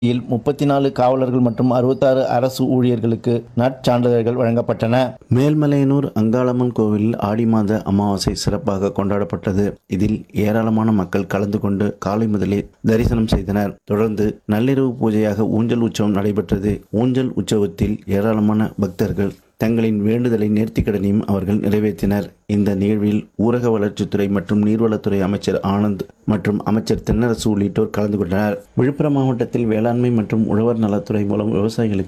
இல் முப்பத்தி நாலு காவலர்கள் மற்றும் அறுபத்தாறு அரசு ஊழியர்களுக்கு நற்சான்றிதழ்கள் வழங்கப்பட்டன மேல்மலையனூர் அங்காளம்மன் கோவிலில் ஆடி மாத அமாவாசை சிறப்பாக கொண்டாடப்பட்டது இதில் ஏராளமான மக்கள் கலந்து கொண்டு காலை முதலே தரிசனம் செய்தனர் தொடர்ந்து நள்ளிரவு பூஜையாக ஊஞ்சல் உற்சவம் நடைபெற்றது ஊஞ்சல் உற்சவத்தில் ஏராளமான பக்தர்கள் தங்களின் வேண்டுதலை நேர்த்திக்கடனையும் அவர்கள் நிறைவேற்றினர் இந்த நிகழ்வில் ஊரக வளர்ச்சித்துறை மற்றும் நீர்வளத்துறை அமைச்சர் ஆனந்த் மற்றும் அமைச்சர் தென்னரசு உள்ளிட்டோர் கலந்து கொண்டனர் விழுப்புரம் மாவட்டத்தில் வேளாண்மை மற்றும் உழவர் நலத்துறை மூலம் விவசாயிகளுக்கு